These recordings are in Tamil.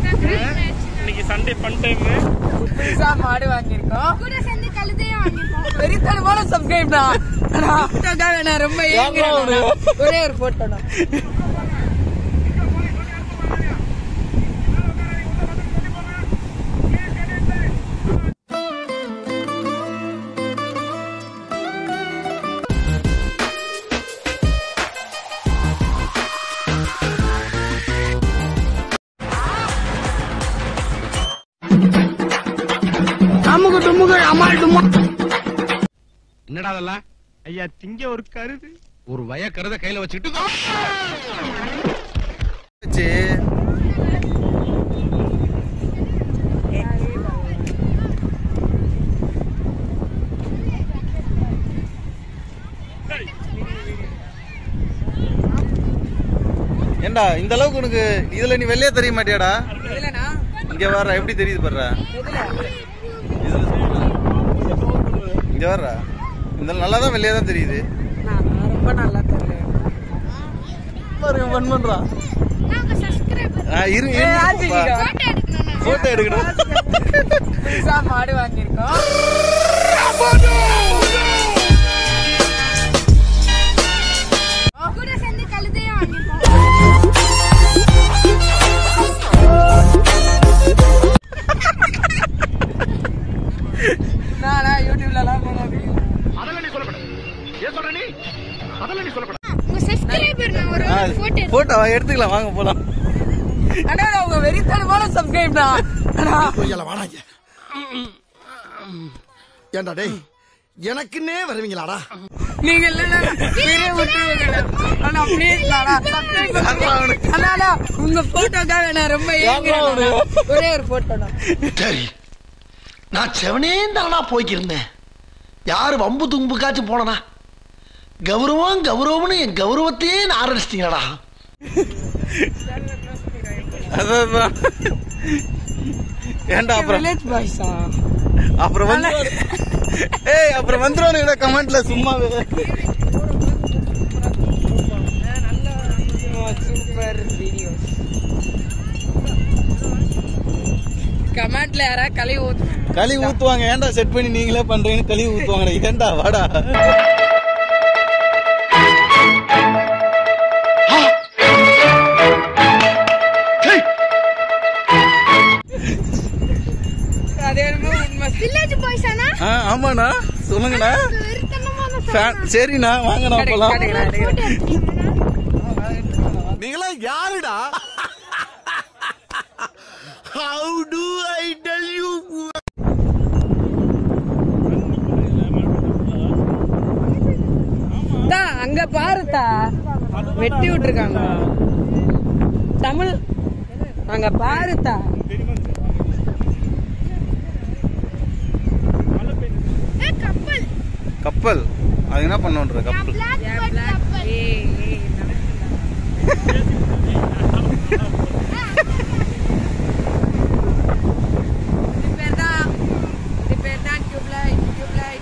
இன்னைக்கு சண்டே ஃபன் டைம் புதுசா மாடு வாங்கியிருக்கோம் கூட சேர்ந்து கழுதையும் வாங்கிருக்கோம் வெறித்தனமான சப்ஸ்கிரைப் தான் போட்டோக்காக நான் ரொம்ப ஏங்குறேன் நானு. ஒரே ஒரு போட்டோ தான் என்னடா அதெல்லாம் ஐயா திங்க ஒரு கருது ஒரு வய கருத கையில வச்சுக்கிட்டு ஏண்டா இந்த அளவுக்கு உனக்கு இதுல நீ வெளியே தெரிய மாட்டியாடா இல்லனா இங்க வர்ற எப்படி தெரியுது பாரு இதுல சொல்லு. இங்க வர்ற இந்த நல்லா தான் வெளியே தான் தெரியுது நான் ரொம்ப நல்லா தெரியல பாருங்க ஃபன் பண்றான் நாங்க சப்ஸ்கிரைபர் ஆ, இரு ஏய், ஆச்சிக்கா. போட்டோ எடுக்கணும் போட்டோ எடுக்கணும் புதுசா மாடு வாங்கியிருக்கோம் கூட சேர்ந்து கழுதையும் வாங்கிருக்கோம் நானா யூடியூப்ல எல்லாம் போனோம் அதெல்லாம் நீ சொல்லப்பட ஏன் சொல்ற நீ அதெல்லாம் நீ சொல்லப்பட உங்க சப்ஸ்கிரைபர் நான் ஒரு போட்டோ போட்டோ எடுத்துக்கலாம் வாங்க போலாம் அண்ணா நான் உங்க வெறித்தனமான சப்ஸ்கிரைப் தான் அண்ணா, பொய்யால வாடாங்க ஏண்டா டேய் எனக்குன்னே வருவீங்களாடா நீங்க இல்லைன்னா பெரிய விட்டுருவீங்க ஆனா அப்படியே இல்லடா சப்ஸ்கிரைப் பண்ணுங்க அண்ணா அண்ணா, உங்க போட்டோக்காக நான் ரொம்ப ஏங்குறேன் நானு. ஒரே ஒரு போட்டோ தான் சரி நான் செவனே தானா போய்க்கிருந்தேன் யாரு வம்பு தும்புக்காச்சும் போனனா கௌரவம் கௌரவம்னு என் கௌரவத்தையே ஆரம்பிச்சிட்டீங்களா அதான் ஏன்டா அப்புறம் வில்லேஜ் பாய்ஸா அப்புறம் வந்து ஏய் அப்புறம் வந்துருவானுங்க கமெண்ட்ல சும்மாவே சூப்பர் வீடியோ கமெண்ட்ல யாரா கழுவி ஊத்து களி ஊத்துவாங்க ஏன்டா செட் பண்ணி நீங்களே பண்றீங்கன்னு களி ஊத்துவாங்கடா ஏன்டா வாடா அது என்னமோ உண்மை வில்லேஜ் பாய்ஸ் ஆனா ஆ, ஆமாண்ணா சொல்லுங்கண்ணா வெறித்தனமான ஃபேன் சரிண்ணா வாங்கண்ணா போலாம் கிடைக்கலாம், கிடைக்கலாம். நீங்களா யாருடா how do I tell you தா, அங்க பாருத்தா வெட்டி விட்டுருக்காங்க தமிழ் அங்க பாருத்தா ஏ கப்பல் கப்பல் அது என்ன பண்ணுன்ற கப்பல் பிளாக் பர்ட் கப்பல் பேர் தான் பேர் தான் டியூப்லைட் டியூப்லைட்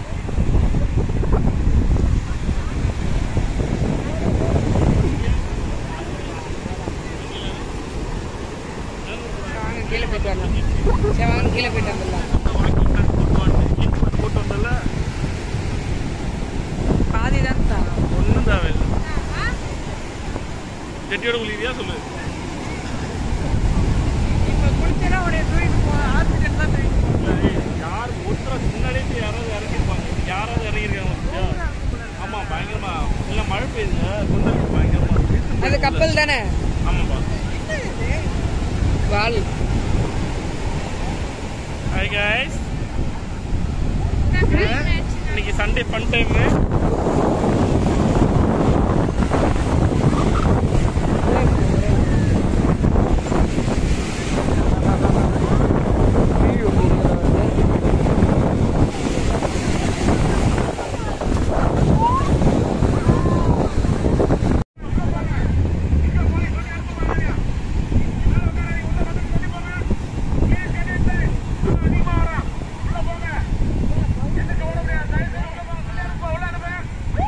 வாங்க கீழே போயிட்டு வரலாம் சரி வாங்க கீழே போயிட்டு வந்துடலாம் போட்டு வந்தல பாதி தான் தான் ஒன்றும் தேவையில்லை ஜெட்டியோட குளிரியா சொல்லு இப்போ குளிச்சனா உடைய தூக்கிட்டு போ ஹாஸ்பிட்டல் தான் தூக்கிட்டு போ இல்ல, ஏய், யார் ஒருத்தர முன்னாடியே போய் யாராவது இறங்கிருப்பாங்க யாராவது இறங்கிருக்காங்க பாத்தியா? ஆமா பயங்கரமா இல்ல மழை பெய்யுதுங்க கொந்தளிப்பு பயங்கரமா இருக்கு. அது கப்பல் தானே ஆமாப்பா வால் ஹாய் கைஸ் இன்னைக்கு சண்டே ஃபன் டைம் ஆ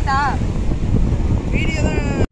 கைஸா வீடியோ தான்